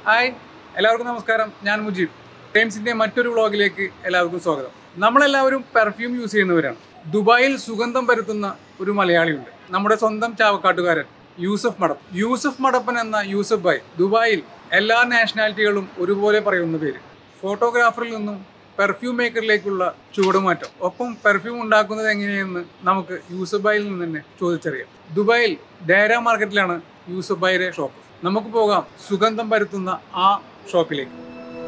Hi എല്ലാവർക്കും നമസ്കാരം ഞാൻ മുജീബ് ടൈംസിന്റെ മറ്റൊരു വ്ളോഗിലേക്ക് എല്ലാവർക്കും സ്വാഗതം നമ്മളെല്ലാവരും പെർഫ്യൂം യൂസ് ചെയ്യുന്നവരാണ് ദുബായിൽ സുഗന്ധം പരത്തുന്ന ഒരു മലയാളിയുണ്ട് നമ്മുടെ സ്വന്തം ചാവക്കാട്ടുകാരൻ യൂസഫ് മടപ്പ് യൂസഫ് മടപ്പൻ എന്ന യൂസഫ് ഭായ് ദുബായിൽ എല്ലാ നാഷണാലിറ്റികളും ഒരുപോലെ പറയുന്ന പേര് ഫോട്ടോഗ്രാഫറിൽ നിന്നും പെർഫ്യൂം മേക്കറിലേക്കുള്ള ചുവടുമാറ്റം ഒപ്പം പെർഫ്യൂം ഉണ്ടാക്കുന്നത് എങ്ങനെയെന്ന് നമുക്ക് യൂസഫ് ഭായിൽ നിന്ന് തന്നെ ചോദിച്ചറിയാം ദുബായിൽ ഡേര മാർക്കറ്റിലാണ് യൂസഫ് ഭായിയുടെ ഷോപ്പ് നമുക്ക് പോകാം സുഗന്ധം പരത്തുന്ന ആ ഷോപ്പിലേക്ക്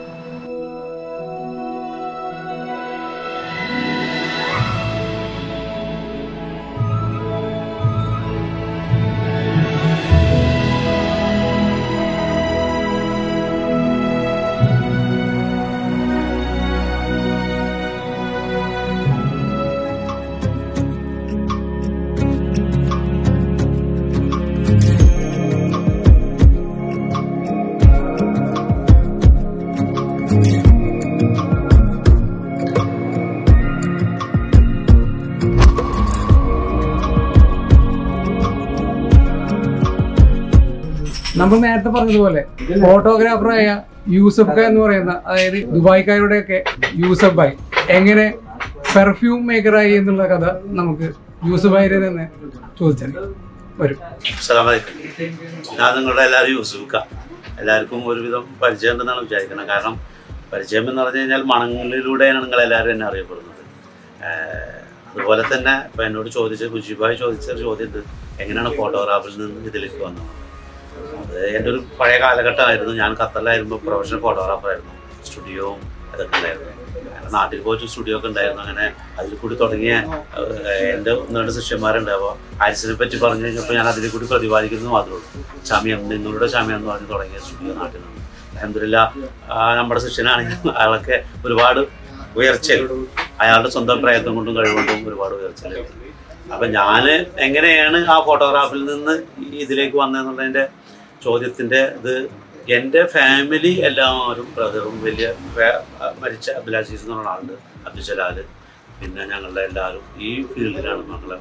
നമ്മൾ നേരത്തെ പറഞ്ഞതുപോലെ ഫോട്ടോഗ്രാഫറായ യൂസഫ് ഖാൻ എന്ന് പറയുന്ന അതായത് ദുബായ്ക്കാരുടെയൊക്കെ യൂസഫ് ഭായ് എങ്ങനെ പെർഫ്യൂം മേക്കറായി എന്നുള്ള കഥ നമുക്ക് യൂസഫ് ഭായിയുടെ തന്നെ ചോദിച്ചാൽ വരും അസ്സലാമലൈക്കും ഞാൻ നിങ്ങളുടെ എല്ലാവരും യൂസുഫിക്ക എല്ലാവർക്കും ഒരുവിധം പരിചയം ഉണ്ടെന്നാണ് വിചാരിക്കുന്നത് കാരണം പരിചയം എന്ന് പറഞ്ഞു കഴിഞ്ഞാൽ മണങ്ങളിലൂടെയാണ് നിങ്ങൾ എല്ലാവരും എന്നെ അറിയപ്പെടുന്നത് ഏഹ് അതുപോലെ തന്നെ ഇപ്പം എന്നോട് ചോദിച്ച മുജീബായി ചോദിച്ച ഒരു ചോദ്യമുണ്ട് എങ്ങനെയാണ് ഫോട്ടോഗ്രാഫിൽ നിന്ന് ഇതിലേക്ക് വന്നത് അത് എൻ്റെ ഒരു പഴയ കാലഘട്ടമായിരുന്നു ഞാൻ ഖത്തറിലായിരുമ്പോൾ പ്രൊഫഷണൽ ഫോട്ടോഗ്രാഫറായിരുന്നു സ്റ്റുഡിയോവും അതൊക്കെ ഉണ്ടായിരുന്നു അങ്ങനെ നാട്ടിൽ പോയിട്ട് സ്റ്റുഡിയോ ഒക്കെ ഉണ്ടായിരുന്നു അങ്ങനെ അതിൽ കൂടി തുടങ്ങിയ ഏഹ്, എൻ്റെ ഒന്ന് രണ്ട് ശിഷ്യന്മാരുണ്ട് അപ്പോൾ ആരിസിനെ പറ്റി പറഞ്ഞു കഴിഞ്ഞപ്പോൾ ഞാൻ അതിൽ കൂടി പ്രതിപാദിക്കുന്നത് മാത്രമേ ഉള്ളൂ ഷാമിയം നിങ്ങളുടെ ഷാമിയം എന്ന് പറഞ്ഞ് തുടങ്ങിയ സ്റ്റുഡിയോ നാട്ടിൽ നിന്ന് അലഹമില്ല നമ്മുടെ ശിഷ്യനാണെങ്കിൽ അയാളൊക്കെ ഒരുപാട് ഉയർച്ചയിൽ അയാളുടെ സ്വന്തം പ്രയത്നം കൊണ്ടും കഴിവുകൊണ്ടും ഒരുപാട് ഉയർച്ചയിലെത്തി അപ്പൊ ഞാൻ എങ്ങനെയാണ് ആ ഫോട്ടോഗ്രാഫിൽ നിന്ന് ഇതിലേക്ക് വന്നതെന്നുള്ളതിന്റെ ചോദ്യത്തിന്റെ ഇത് എൻ്റെ ഫാമിലി എല്ലാവരും ബ്രദറും വലിയ ഫേ- മരിച്ച അബ്ദുലാസീസ് എന്ന് പറഞ്ഞ ആളുണ്ട് അബ്ദുൽ ജലാല് പിന്നെ ഞങ്ങളുടെ എല്ലാവരും ഈ ഫീൽഡിലാണ് മക്കളെ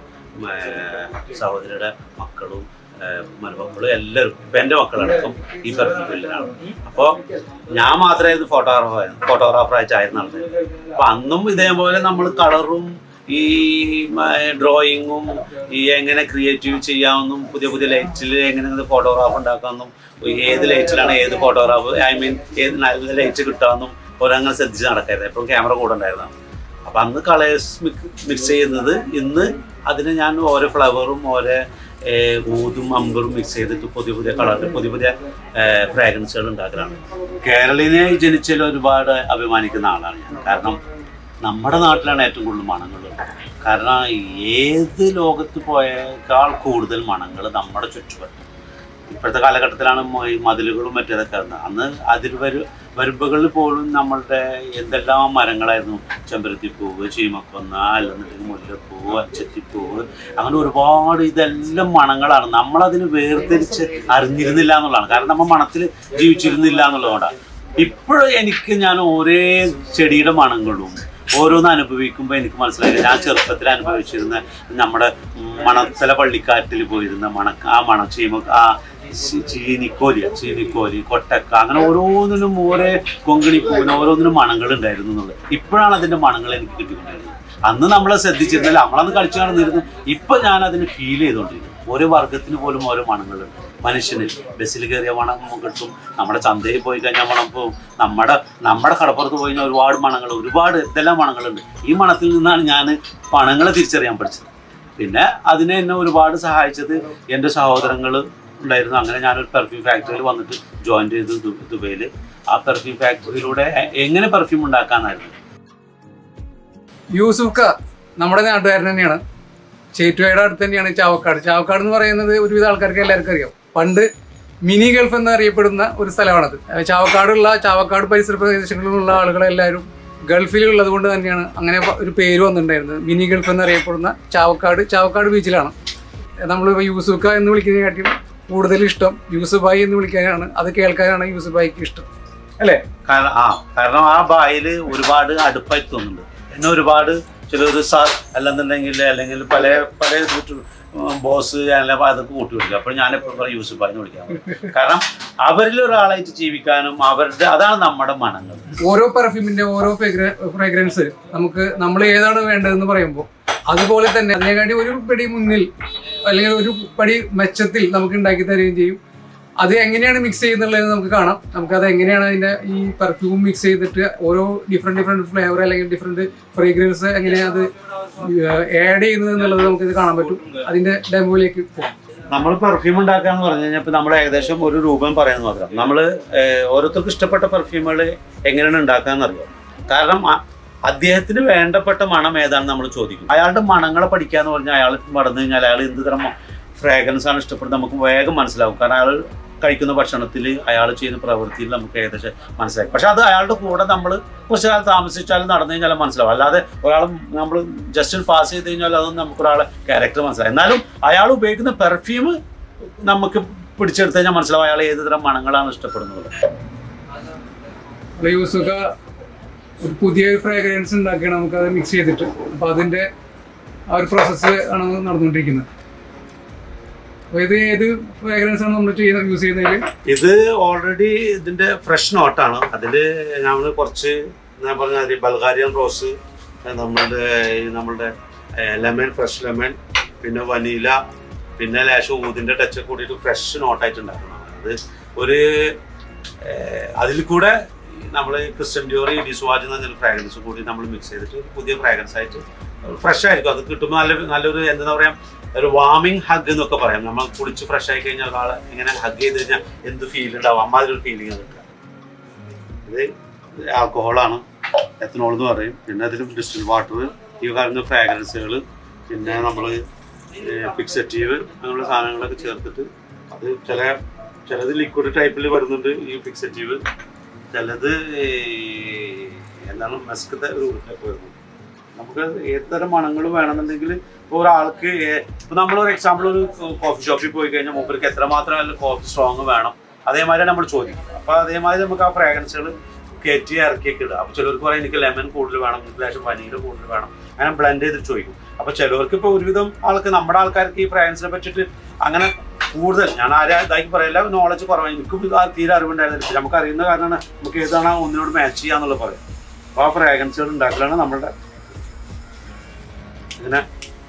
സഹോദരിയുടെ മക്കളും ഏഹ് മരുമക്കളും എല്ലാവരും ഇപ്പം എൻ്റെ മക്കളടക്കം ഈ പെർഫ്യൂം ഫീൽഡിലാണ് അപ്പോൾ ഞാൻ മാത്രമേ ഇത് ഫോട്ടോഗ്രാഫർ ഫോട്ടോഗ്രാഫറായിട്ടായിരുന്നു നടന്നത് അപ്പം അന്നും ഇതേപോലെ നമ്മൾ കളറും ഈ ഡ്രോയിങ്ങും ഈ എങ്ങനെ ക്രിയേറ്റീവ് ചെയ്യാമെന്നും പുതിയ പുതിയ ലൈറ്റിൽ എങ്ങനെ ഫോട്ടോഗ്രാഫ് ഉണ്ടാക്കാമെന്നും ഏത് ലൈറ്റിലാണ് ഏത് ഫോട്ടോഗ്രാഫ് ഐ മീൻ ഏത് നല്ല ലൈറ്റ് കിട്ടാമെന്നും ഓരങ്ങനെ ശ്രദ്ധിച്ച് നടക്കായിരുന്നു എപ്പോഴും ക്യാമറ കൂടെ ഉണ്ടായിരുന്നു അപ്പം അന്ന് കളേഴ്സ് മിക്സ് ചെയ്യുന്നത് ഇന്ന് അതിന് ഞാൻ ഓരോ ഫ്ലവറും ഓരോ ഏഹ്, ഊതും അമ്പറും മിക്സ് ചെയ്തിട്ട് പുതിയ പുതിയ കളറിൽ പുതിയ പുതിയ ഫ്രാഗ്രൻസുകൾ ഉണ്ടാക്കലാണ് കേരളീനെ ജനിച്ചതിൽ ഒരുപാട് അഭിമാനിക്കുന്ന ആളാണ് ഞാൻ കാരണം നമ്മുടെ നാട്ടിലാണ് ഏറ്റവും കൂടുതൽ മണങ്ങളുള്ളത് കാരണം ഏത് ലോകത്ത് പോയേക്കാൾ കൂടുതൽ മണങ്ങൾ നമ്മുടെ ചുറ്റുവട്ടം ഇപ്പോഴത്തെ കാലഘട്ടത്തിലാണ് മ- ഈ മതിലുകളും മറ്റേതൊക്കെ വരുന്നത് അന്ന് അതിൽ വരു വരുമ്പകളിൽ പോലും നമ്മളുടെ എന്തെല്ലാം മരങ്ങളായിരുന്നു ചെമ്പരത്തിപ്പൂവ് ചീമക്കൊന്ന അല്ലെന്നുണ്ടെങ്കിൽ മുല്ലപ്പൂവ് അച്ചത്തിപ്പൂവ് അങ്ങനെ ഒരുപാട് ഇതെല്ലാം മണങ്ങളാണ് നമ്മളതിന് വേർതിരിച്ച് അറിഞ്ഞിരുന്നില്ല എന്നുള്ളതാണ് കാരണം നമ്മൾ മണത്തിൽ ജീവിച്ചിരുന്നില്ല എന്നുള്ളതുകൊണ്ടാണ് ഇപ്പോഴും എനിക്ക് ഞാൻ ഒരേ ചെടിയുടെ മണങ്ങളും ഓരോന്ന് അനുഭവിക്കുമ്പോൾ എനിക്ക് മനസ്സിലായി ഞാൻ ചെറുപ്പത്തിൽ അനുഭവിച്ചിരുന്ന നമ്മുടെ മണത്തല പള്ളിക്കാറ്റിൽ പോയിരുന്ന മണക്ക ആ മണം ചീമ ആ ചി- ചീനിക്കോലി ചീനിക്കോലി കൊട്ടക്ക അങ്ങനെ ഓരോന്നിനും ഓരോ കൊങ്കിണി പൂവിന് ഓരോന്നിനും മണങ്ങൾ ഉണ്ടായിരുന്നു എന്നുള്ളത് ഇപ്പോഴാണ് അതിന്റെ മണങ്ങൾ എനിക്ക് കിട്ടിക്കൊണ്ടിരുന്നത് അന്ന് നമ്മളെ ശ്രദ്ധിച്ചിരുന്നില്ല നമ്മളന്ന് കളിച്ചു നടന്നിരുന്നു ഇപ്പൊ ഞാൻ അതിന് ഫീൽ ചെയ്തുകൊണ്ടിരിക്കുന്നു ഓരോ വർഗത്തിന് പോലും ഓരോ മണങ്ങളുണ്ട് മനുഷ്യന് ബസ്സിൽ കയറിയ മണം കിട്ടും നമ്മുടെ ചന്തയിൽ പോയി കഴിഞ്ഞാൽ മണം പോവും നമ്മുടെ നമ്മുടെ കടപ്പുറത്ത് പോയി കഴിഞ്ഞാൽ ഒരുപാട് മണങ്ങൾ ഒരുപാട് എന്തെല്ലാം മണങ്ങളുണ്ട് ഈ മണത്തിൽ നിന്നാണ് ഞാൻ പണങ്ങളെ തിരിച്ചറിയാൻ പഠിച്ചത് പിന്നെ അതിനെ എന്നെ ഒരുപാട് സഹായിച്ചത് എൻ്റെ സഹോദരങ്ങൾ ഉണ്ടായിരുന്നു അങ്ങനെ ഞാനൊരു പെർഫ്യൂം ഫാക്ടറിയിൽ വന്നിട്ട് ജോയിൻ ചെയ്തു ദു- ദുബൈയിൽ ആ പെർഫ്യൂം ഫാക്ടറിയിലൂടെ എ- എങ്ങനെ പെർഫ്യൂം ഉണ്ടാക്കാനായിരുന്നു യൂസുഫ് ഖാ നമ്മുടെ നാട്ടുകാരൻ തന്നെയാണ് ചേറ്റുവയുടെ അടുത്ത് തന്നെയാണ് ചാവക്കാട് ചാവക്കാട് എന്ന് പറയുന്നത് ഒരുവിധ ആൾക്കാർക്ക് എല്ലാവർക്കും അറിയാം പണ്ട് മിനി ഗൾഫ് എന്നറിയപ്പെടുന്ന ഒരു സ്ഥലമാണത് അഹ് ചാവക്കാടുള്ള ചാവക്കാട് പരിസര പ്രദേശങ്ങളിലുള്ള ആളുകളെല്ലാവരും ഗൾഫിലുള്ളത് കൊണ്ട് തന്നെയാണ് അങ്ങനെ പ- ഒരു പേര് വന്നിട്ടുണ്ടായിരുന്നത് മിനി ഗൾഫ് എന്നറിയപ്പെടുന്ന ചാവക്കാട് ചാവക്കാട് ബീച്ചിലാണ് നമ്മളിപ്പോൾ യൂസുഫ് ഖാ എന്ന് വിളിക്കുന്നതിനെക്കാട്ടിയും കൂടുതൽ ഇഷ്ടം യൂസുഫ് ഭായി എന്ന് വിളിക്കാനാണ് അത് കേൾക്കാനാണ് യൂസുഫ് ഭായിക്ക് ഇഷ്ടം അല്ലേ കാരണം ആ കാരണം ആ ബായിൽ ഒരുപാട് അടുപ്പായി തോന്നുന്നുണ്ട് എന്നെ ഒരുപാട് ചിലർ സാർ അല്ലെന്നുണ്ടെങ്കിൽ അല്ലെങ്കിൽ പല പല ബോസ് അല്ല അതൊക്കെ കൂട്ടി വിളിക്കും അപ്പോൾ ഞാൻ എപ്പോഴും പറയും യൂസുഫ് എന്ന് വിളിക്കാൻ പറയും. കാരണം അവരിൽ ഒരാളായിട്ട് ജീവിക്കാനും അവരുടെ അതാണ് നമ്മുടെ മണങ്ങൾ ഓരോ പെർഫ്യൂമിന്റെ ഓരോ ഫ്രാഗ്രൻസ് നമുക്ക് നമ്മൾ ഏതാണ് വേണ്ടതെന്ന് പറയുമ്പോൾ അതുപോലെ തന്നെ അതിനെക്കാട്ടി ഒരു പടി മുന്നിൽ അല്ലെങ്കിൽ ഒരു പടി മെച്ചത്തിൽ നമുക്ക് ഉണ്ടാക്കി തരികയും ചെയ്യും അത് എങ്ങനെയാണ് മിക്സ് ചെയ്യുന്നുള്ളത് നമുക്ക് കാണാം നമുക്ക് അത് എങ്ങനെയാണ് അതിന്റെ ഈ പെർഫ്യൂം മിക്സ് ചെയ്തിട്ട് ഓരോ ഡിഫറെന്റ് ഡിഫറെന്റ് ഫ്ലേവർ അല്ലെങ്കിൽ ഡിഫറെന്റ് ഫ്രേഗ്രൻസ് എങ്ങനെയാണ് അത് ആഡ് ചെയ്യുന്നത് എന്നുള്ളത് നമുക്ക് ഇത് കാണാൻ പറ്റും അതിന്റെ ഡെമോയിലേക്ക് പോകാം നമ്മൾ പെർഫ്യൂം ഉണ്ടാക്കുക എന്ന് പറഞ്ഞു കഴിഞ്ഞാൽ ഇപ്പൊ നമ്മൾ ഏകദേശം ഒരു രൂപം പറയാന്ന് മാത്രം നമ്മൾ ഓരോരുത്തർക്കും ഇഷ്ടപ്പെട്ട പെർഫ്യൂമുകൾ എങ്ങനെയാണ് ഉണ്ടാക്കാന്ന് അറിയാം കാരണം അ- അദ്ദേഹത്തിന് വേണ്ടപ്പെട്ട മണം ഏതാണെന്ന് നമ്മൾ ചോദിക്കും അയാളുടെ മണങ്ങളെ പഠിക്കുക എന്ന് പറഞ്ഞാൽ അയാൾ മടന്നു കഴിഞ്ഞാൽ അയാൾ എന്ത് തരം ഫ്രാഗ്രൻസ് ആണ് ഇഷ്ടപ്പെടുന്നത് നമുക്ക് വേഗം മനസ്സിലാവും കാരണം അയാൾ കഴിക്കുന്ന ഭക്ഷണത്തിൽ അയാൾ ചെയ്യുന്ന പ്രവൃത്തിയിൽ നമുക്ക് ഏകദേശം മനസ്സിലായി പക്ഷെ അത് അയാളുടെ കൂടെ നമ്മൾ കുറച്ച് കാലം താമസിച്ചാലും നടന്നു കഴിഞ്ഞാലും മനസ്സിലാവും അല്ലാതെ ഒരാൾ നമ്മൾ ജസ്റ്റ് പാസ് ചെയ്ത് കഴിഞ്ഞാൽ അതൊന്നും നമുക്ക് ഒരാളെ ക്യാരക്ടർ മനസ്സിലാവും എന്നാലും അയാൾ ഉപയോഗിക്കുന്ന പെർഫ്യൂം നമുക്ക് പിടിച്ചെടുത്ത് കഴിഞ്ഞാൽ മനസ്സിലാവും അയാൾ ഏത് തരം മണങ്ങളാണ് ഇഷ്ടപ്പെടുന്നത് യൂസൊക്കെ ഒരു പുതിയ ഫ്രാഗ്രൻസ് ഉണ്ടാക്കിയാണ് നമുക്ക് അത് മിക്സ് ചെയ്തിട്ട് അപ്പൊ അതിന്റെ ആ ഒരു പ്രോസസ്സ് ആണ് നടന്നുകൊണ്ടിരിക്കുന്നത് അപ്പൊ ഇത് ഏത് ഫ്രാഗ്രൻസ് ആണ് നമ്മൾ ചെയ്യുന്ന യൂസ് ചെയ്യുന്നതിൽ ഇത് ഓൾറെഡി ഇതിന്റെ ഫ്രഷ് നോട്ടാണ് അതിൽ നമ്മൾ കുറച്ച് ഞാൻ പറഞ്ഞ മാതിരി ബൾഗാരിയൻ റോസ് നമ്മളുടെ ഈ നമ്മളുടെ ലെമൺ ഫ്രഷ് ലെമൺ പിന്നെ വനീല പിന്നെ ലേശം ഊതിന്റെ ടച്ച് കൂടിയിട്ട് ഫ്രഷ് നോട്ടായിട്ട് ഉണ്ടാക്കുന്നതാണ് അത് ഒരു ഏഹ്, അതിൽ കൂടെ നമ്മൾ ക്രിസ്ത്യൻ ഡ്യൂറി ഡിസ്വാജ് എന്ന് പറഞ്ഞൊരു ഫ്രാഗ്രൻസ് കൂടി നമ്മൾ മിക്സ് ചെയ്തിട്ട് ഒരു പുതിയ ഫ്രാഗ്രൻസ് ആയിട്ട് ഫ്രഷ് ആയിരിക്കും അത് കിട്ടുമ്പോൾ നല്ല നല്ലൊരു എന്താ പറയാ ഒരു വാമിങ് ഹഗ് എന്നൊക്കെ പറയാം നമ്മൾ കുളിച്ച് ഫ്രഷ് ആയി കഴിഞ്ഞാൽ ഒരാളെ ഇങ്ങനെ ഹഗ് ചെയ്ത് കഴിഞ്ഞാൽ എന്ത് ഫീൽ ഉണ്ടാവും അമ്മാതിരി ഒരു ഫീലിംഗ് ആണ് കിട്ടുക ഇത് ആൽക്കഹോളാണ് എത്തനോൾ എന്ന് പറയും പിന്നെ അതിൽ ഡിസ്റ്റിൽ വാട്ടർ ഈ പറയുന്ന ഫ്രാഗ്രൻസുകൾ പിന്നെ നമ്മൾ ഫിക്സറ്റീവ് അങ്ങനെയുള്ള സാധനങ്ങളൊക്കെ ചേർത്തിട്ട് അത് ചില ചിലത് ലിക്വിഡ് ടൈപ്പിൽ വരുന്നുണ്ട് ഈ ഫിക്സറ്റീവ് ചിലത് ഈ എന്താണ് മെസ്കത്തെ രൂപത്തിലൊക്കെ വരുന്നു നമുക്ക് ഏത് തരം മണങ്ങൾ വേണമെന്നുണ്ടെങ്കിൽ ഇപ്പോൾ ഒരാൾക്ക് ഇപ്പൊ നമ്മളൊരു എക്സാമ്പിൾ ഒരു കോഫി ഷോപ്പിൽ പോയി കഴിഞ്ഞാൽ മൂപ്പർക്ക് എത്രമാത്രം കോഫി സ്ട്രോങ് വേണം അതേമാതിരി നമ്മൾ ചോദിക്കും അപ്പൊ അതേമാതിരി നമുക്ക് ആ ഫ്രാഗ്രൻസുകൾ കയറ്റി ഇറക്കിയൊക്കെ ഇടുക അപ്പൊ ചിലർക്ക് പറയാം എനിക്ക് ലെമൺ കൂടുതൽ വേണം എനിക്ക് ലേശം വനീല കൂടുതൽ വേണം അങ്ങനെ ബ്ലെൻഡ് ചെയ്തിട്ട് ചോദിക്കും അപ്പൊ ചിലവർക്ക് ഇപ്പൊ ഒരുവിധം ആൾക്ക് നമ്മുടെ ആൾക്കാർക്ക് ഈ ഫ്രാഗ്രൻസിനെ പറ്റിയിട്ട് അങ്ങനെ കൂടുതൽ ഞാൻ ആരാ ഇതാക്കി പറയില്ല നോളജ് കുറവാണ് എനിക്കും ഇത് ആ തീരെ അറിവുണ്ടായിരുന്നില്ല പിന്നെ നമുക്ക് അറിയുന്ന കാരണമാണ് നമുക്ക് ഏതാണ് ഒന്നിനോട് മാച്ച് ചെയ്യാന്നുള്ളത് പറയാം അപ്പൊ ആ ഫ്രാഗ്രൻസുകൾ ഉണ്ടാക്കലാണ് നമ്മളുടെ ഇങ്ങനെ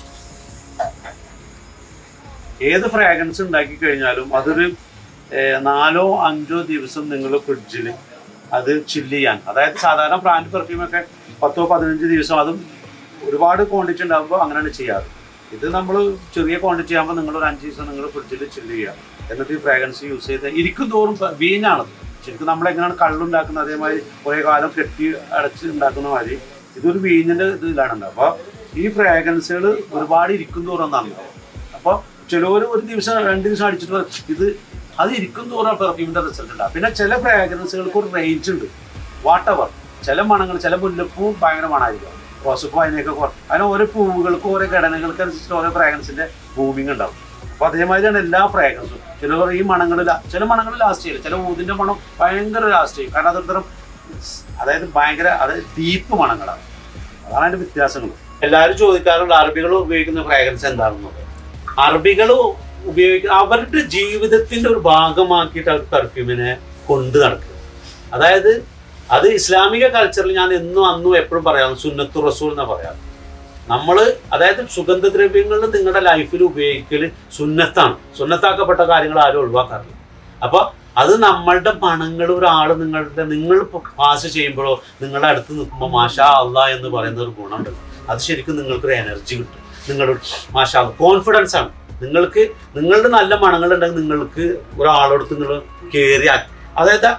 ഏത് ഫ്രാഗ്രൻസ് ഉണ്ടാക്കി കഴിഞ്ഞാലും അതൊരു ഏഹ്, നാലോ അഞ്ചോ ദിവസം നിങ്ങൾ ഫ്രിഡ്ജിൽ അത് ചില്ല് ചെയ്യാൻ അതായത് സാധാരണ ബ്രാൻഡ് പെർഫ്യൂമൊക്കെ പത്തോ പതിനഞ്ച് ദിവസം അതും ഒരുപാട് ക്വാണ്ടിറ്റി ഉണ്ടാകുമ്പോൾ അങ്ങനെയാണ് ചെയ്യാറ് ഇത് നമ്മൾ ചെറിയ ക്വാണ്ടിറ്റി ആകുമ്പോൾ നിങ്ങൾ ഒരു അഞ്ച് ദിവസം നിങ്ങൾ ഫ്രിഡ്ജിൽ ചില്ല് ചെയ്യുക എന്നിട്ട് ഈ ഫ്രാഗ്രൻസ് യൂസ് ചെയ്ത് ഇരിക്കും തോറും വീഞ്ഞാണ് ശരിക്കും നമ്മൾ എങ്ങനെയാണ് കള്ളുണ്ടാക്കുന്നത് അതേമാതിരി കുറേ കാലം കെട്ടി അടച്ച് ഉണ്ടാക്കുന്ന മാതിരി ഇതൊരു വീഞ്ഞിന്റെ ഇതിലാണ് ഉണ്ടാവുക അപ്പോൾ ഈ ഫ്രാഗ്രൻസുകൾ ഒരുപാട് ഇരിക്കും തോറും നന്നാവും അപ്പോൾ ചിലവർ ഒരു ദിവസം രണ്ട് ദിവസം അടിച്ചിട്ട് പറയും, ഇത് അത് ഇരിക്കും തോറും പെർഫ്യൂമിന്റെ റിസൾട്ട് ഉണ്ടാവും പിന്നെ ചില ഫ്രാഗ്രൻസുകൾക്ക് ഒരു റേഞ്ച് ഉണ്ട് വാട്ട് എവർ ചില മണങ്ങൾ ചില മുല്ലപ്പൂ ഭയങ്കര മണമായിരിക്കും റോസപ്പൂ അതിനൊക്കെ കുറ അതിന് ഓരോ പൂവുകൾക്ക് ഓരോ ഘടനകൾക്ക് അനുസരിച്ച് ഓരോ ഫ്രാഗ്രൻസിന്റെ ബൂമിങ് ഉണ്ടാവും അപ്പൊ അതേമാതിരിയാണ് എല്ലാ ഫ്രാഗ്രൻസും ചിലർ ഈ മണങ്ങൾ ചില മണങ്ങൾ ലാസ്റ്റ് ചെയ്യില്ല ചില ഊതിന്റെ മണം ഭയങ്കര ലാസ്റ്റ് ചെയ്യും കാരണം അതൊരു തരം അതായത് ഭയങ്കര അതായത് ഡീപ്പ് മണങ്ങളാണ് അതാണ് അതിന്റെ വ്യത്യാസങ്ങൾ എല്ലാവരും ചോദിക്കാറുണ്ട് അറബികൾ ഉപയോഗിക്കുന്ന ഫ്രാഗ്രൻസ് എന്താണെന്നത് അറബികൾ ഉപയോഗിക്കുന്ന അവരുടെ ജീവിതത്തിന്റെ ഒരു ഭാഗമാക്കിയിട്ട് അവർ പെർഫ്യൂമിനെ കൊണ്ട് നടക്കുക അതായത് അത് ഇസ്ലാമിക കൾച്ചറിൽ ഞാൻ എന്നും അന്നും എപ്പോഴും പറയാം സുന്നത്തു റസൂൽ എന്നാ പറയാം നമ്മൾ അതായത് സുഗന്ധദ്രവ്യങ്ങൾ നിങ്ങളുടെ ലൈഫിൽ ഉപയോഗിക്കൽ സുന്നത്താണ് സുന്നത്താക്കപ്പെട്ട കാര്യങ്ങൾ ആരും ഒഴിവാക്കാറില്ല അപ്പൊ അത് നമ്മളുടെ മണങ്ങൾ ഒരാൾ നിങ്ങളുടെ നിങ്ങൾ പാസ് ചെയ്യുമ്പോഴോ നിങ്ങളുടെ അടുത്ത് നിൽക്കുമ്പോൾ മാഷാ അള്ളാ എന്ന് പറയുന്ന ഒരു ഗുണമുണ്ട് അത് ശരിക്കും നിങ്ങൾക്കൊരു എനർജി കിട്ടും നിങ്ങളുടെ മാഷാ കോൺഫിഡൻസ് ആണ് നിങ്ങൾക്ക് നിങ്ങളുടെ നല്ല മണങ്ങൾ ഉണ്ടെങ്കിൽ നിങ്ങൾക്ക് ഒരാളോടത്ത് നിങ്ങൾ കയറി അതായത്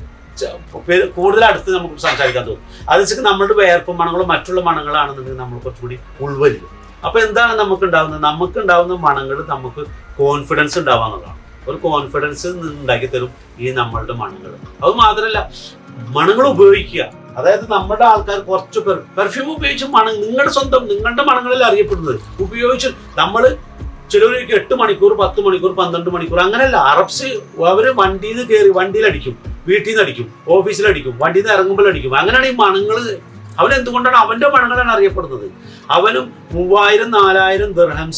ച- പേ- കൂടുതൽ അടുത്ത് നമുക്ക് സംസാരിക്കാൻ തോന്നും അത് വെച്ചിട്ട് നമ്മളുടെ വേർപ്പ് മണങ്ങളും മറ്റുള്ള മണങ്ങളാണെന്നുണ്ടെങ്കിൽ നമ്മൾ കുറച്ചുകൂടി ഉൾവലിയും അപ്പൊ എന്താണ് നമുക്ക് ഉണ്ടാകുന്നത് നമുക്ക് ഉണ്ടാകുന്ന മണങ്ങൾ നമുക്ക് കോൺഫിഡൻസ് ഉണ്ടാവാന്നുള്ളതാണ് ഒരു കോൺഫിഡൻസ് ഉണ്ടാക്കി തരും ഈ നമ്മളുടെ മണങ്ങൾ അത് മാത്രമല്ല മണങ്ങൾ ഉപയോഗിക്കുക അതായത് നമ്മുടെ ആൾക്കാർ കുറച്ച് പേർ പെർഫ്യൂം ഉപയോഗിച്ച് മണ നിങ്ങളുടെ സ്വന്തം നിങ്ങളുടെ മണങ്ങളിൽ അറിയപ്പെടുന്നത് ഉപയോഗിച്ച് നമ്മൾ ചിലവർക്ക് എട്ട് മണിക്കൂർ പത്ത് മണിക്കൂർ പന്ത്രണ്ട് മണിക്കൂർ അങ്ങനെയല്ല അറബ്സ് അവര് വണ്ടിയിൽ നിന്ന് കയറി വണ്ടിയിൽ അടിക്കും വീട്ടിൽ നിന്ന് അടിക്കും ഓഫീസിൽ അടിക്കും വണ്ടിയിൽ നിന്ന് ഇറങ്ങുമ്പോൾ അടിക്കും അങ്ങനെയാണ് ഈ മണങ്ങൾ അവൻ എന്തുകൊണ്ടാണ് അവന്റെ മണങ്ങളാണ് അറിയപ്പെടുന്നത് അവനും മൂവായിരം നാലായിരം ദർഹംസ്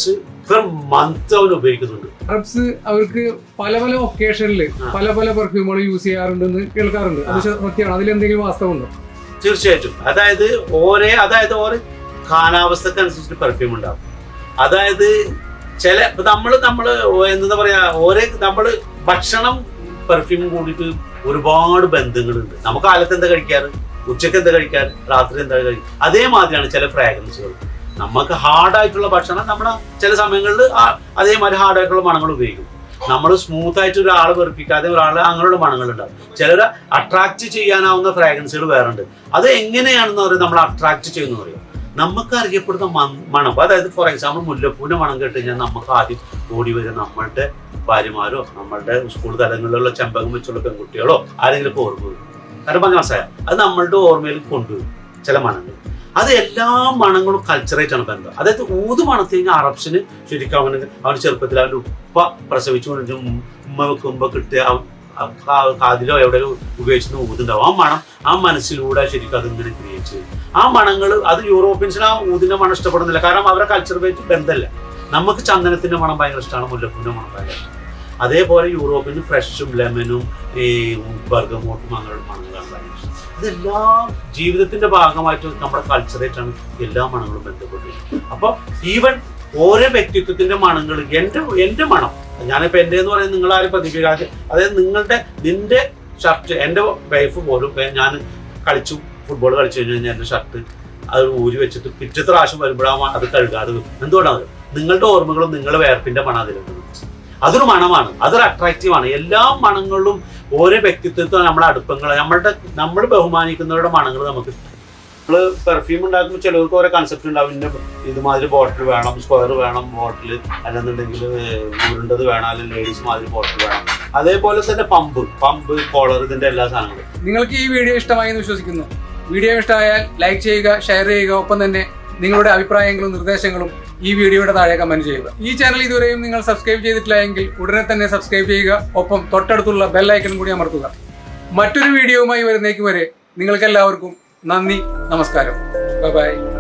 ഇത്ര മന്ത് അവൻ ഉപയോഗിക്കുന്നുണ്ട് അറബ്സ് അവർക്ക് പല പല ഒക്കേഷനിൽ പല പല പെർഫ്യൂമുകൾ യൂസ് ചെയ്യാറുണ്ടെന്ന് കേൾക്കാറുണ്ട് അത് സത്യമാണ് അതിൽ എന്തെങ്കിലും വാസ്തവമുണ്ടോ തീർച്ചയായിട്ടും അതായത് ഓരോ അതായത് ഓരോ കാലാവസ്ഥക്കനുസരിച്ച് പെർഫ്യൂം ഉണ്ടാവും അതായത് ചില ഇപ്പൊ നമ്മള് നമ്മള് എന്താ പറയാ ഓരോ നമ്മള് ഭക്ഷണം പെർഫ്യൂമും കൂടിയിട്ട് ഒരുപാട് ബന്ധങ്ങളുണ്ട് നമുക്ക് കാലത്ത് എന്താ കഴിക്കാറ് ഉച്ചക്ക് എന്താ കഴിക്കാറ് രാത്രി എന്താ കഴിക്കുക അതേമാതിരിയാണ് ചില ഫ്രാഗ്രൻസുകൾ നമുക്ക് ഹാർഡായിട്ടുള്ള ഭക്ഷണം നമ്മുടെ ചില സമയങ്ങളിൽ അതേമാതിരി ഹാർഡായിട്ടുള്ള മണങ്ങൾ ഉപയോഗിക്കും നമ്മൾ സ്മൂത്ത് ആയിട്ട് ഒരാളെ വെറുപ്പിക്കാതെ ഒരാളെ അങ്ങനെയുള്ള മണങ്ങൾ ഉണ്ടാവും ചിലരെ അട്രാക്ട് ചെയ്യാനാവുന്ന ഫ്രാഗ്രൻസുകൾ വേറെ ഉണ്ട് അത് എങ്ങനെയാണെന്ന് പറയുന്നത് നമ്മൾ അട്രാക്ട് ചെയ്യുന്ന പറയും നമുക്ക് അറിയപ്പെടുന്ന മൺ- മണം അതായത് ഫോർ എക്സാമ്പിൾ മുല്ലപ്പൂവിന്റെ മണം കേട്ട് കഴിഞ്ഞാൽ നമുക്ക് ആദ്യം ഓടി വരും നമ്മളുടെ ഭാര്യമാരോ നമ്മളുടെ സ്കൂൾ തലങ്ങളിലുള്ള ചെമ്പകം വെച്ചുള്ള പെൺകുട്ടികളോ ആരെങ്കിലും ഓർമ്മ വരും കാരണം പറഞ്ഞ മനസ്സിലായ അത് നമ്മളുടെ ഓർമ്മയിൽ കൊണ്ടുവരും ചില മണങ്ങൾ അത് എല്ലാ മണങ്ങളും കൾച്ചറായിട്ടാണ് ബന്ധം അതായത് ഊത് മണത്തി കഴിഞ്ഞാൽ അറബ്സിന് ശരിക്കും അവന് അവന് ചെറുപ്പത്തിൽ അവൻ്റെ ഉപ്പ പ്രസവിച്ചു കൊണ്ടിട്ട് ഉമ്മ വെക്കുമ്പോൾ കിട്ടിയ അവൻ ആ കാ- കാതിലോ എവിടെയോ ഉപയോഗിച്ചിട്ട് ഊതുണ്ടാവും ആ മണം ആ മനസ്സിലൂടെ ശരിക്കും അതിങ്ങനെ ക്രിയേറ്റ് ചെയ്യും ആ മണങ്ങൾ അത് യൂറോപ്യൻസിന് ആ ഊതിന്റെ മണം ഇഷ്ടപ്പെടുന്നില്ല കാരണം അവരുടെ കൾച്ചർ വെച്ച് ബന്ധമല്ല നമുക്ക് ചന്ദനത്തിന്റെ മണം ഭയങ്കര ഇഷ്ടമാണ് മുല്ലപ്പൂവിന്റെ മണം ഭയങ്കര ഇഷ്ടമാണ് അതേപോലെ യൂറോപ്പിന് ഫ്രഷും ലെമനും ഈ ബർഗമോട്ടും അങ്ങനെയുള്ള മണങ്ങളാണ് ഭയങ്കര ഇഷ്ടം ഇതെല്ലാം ജീവിതത്തിന്റെ ഭാഗമായിട്ട് നമ്മുടെ കൾച്ചറായിട്ടാണ് എല്ലാ മണങ്ങളും ബന്ധപ്പെട്ടത് അപ്പൊ ഈവൻ ഓരോ വ്യക്തിത്വത്തിന്റെ മണങ്ങൾ എന്റെ എന്റെ മണം ഞാനിപ്പോ എന്റെ എന്ന് പറയുന്നത് നിങ്ങൾ ആരും പ്രതികരിക്കാതെ അതായത് നിങ്ങളുടെ നിന്റെ ഷർട്ട് എന്റെ വൈഫ് പോലും ഇപ്പൊ ഞാൻ കളിച്ചു ഫുട്ബോൾ കളിച്ചു കഴിഞ്ഞാൽ എന്റെ ഷർട്ട് അത് ഊരി വെച്ചിട്ട് പിറ്റത്തെ പ്രാവശ്യം വരുമ്പോഴാണ് അത് കഴുകാതെ വെക്കും എന്തുകൊണ്ടാണ് നിങ്ങളുടെ ഓർമ്മകളും നിങ്ങളുടെ വേർപ്പിന്റെ മണം അതിലുണ്ട് അതൊരു മണമാണ് അതൊരു അട്രാക്റ്റീവ് ആണ് എല്ലാ മണങ്ങളും ഓരോ വ്യക്തിത്വത്തെ നമ്മുടെ അടുപ്പങ്ങൾ നമ്മളുടെ നമ്മൾ ബഹുമാനിക്കുന്നവരുടെ മണങ്ങൾ നമുക്ക് നമ്മള് പെർഫ്യൂം ഉണ്ടാക്കുമ്പോൾ ചിലർക്ക് ഓരോ കൺസെപ്റ്റ് ഉണ്ടാവും ഇന്ന ഇതുമാതിരി ബോട്ടിൽ വേണം സ്ക്വയർ വേണം ബോട്ടിൽ അല്ലെന്നുണ്ടെങ്കിൽ ഉരുണ്ടത് വേണം അല്ലെങ്കിൽ ലേഡീസ് മാതിരി ബോട്ടിൽ വേണം അതേപോലെ തന്നെ പമ്പ് പമ്പ് കോളർ ഇതിന്റെ എല്ലാ സാധനങ്ങളും നിങ്ങൾക്ക് ഈ വീഡിയോ ഇഷ്ടമായി എന്ന് വിശ്വസിക്കുന്നു വീഡിയോ ഇഷ്ടമായാൽ ലൈക്ക് ചെയ്യുക ഷെയർ ചെയ്യുക ഒപ്പം തന്നെ നിങ്ങളുടെ അഭിപ്രായങ്ങളും നിർദ്ദേശങ്ങളും ഈ വീഡിയോയുടെ താഴെ കമന്റ് ചെയ്യുക ഈ ചാനൽ ഇതുവരെയും നിങ്ങൾ സബ്സ്ക്രൈബ് ചെയ്തിട്ടില്ല എങ്കിൽ ഉടനെ തന്നെ സബ്സ്ക്രൈബ് ചെയ്യുക ഒപ്പം തൊട്ടടുത്തുള്ള ബെൽ ഐക്കൺ കൂടി അമർത്തുക മറ്റൊരു വീഡിയോയുമായി വരുന്നേക്ക് വരെ നിങ്ങൾക്ക് എല്ലാവർക്കും നന്ദി നമസ്കാരം ബൈ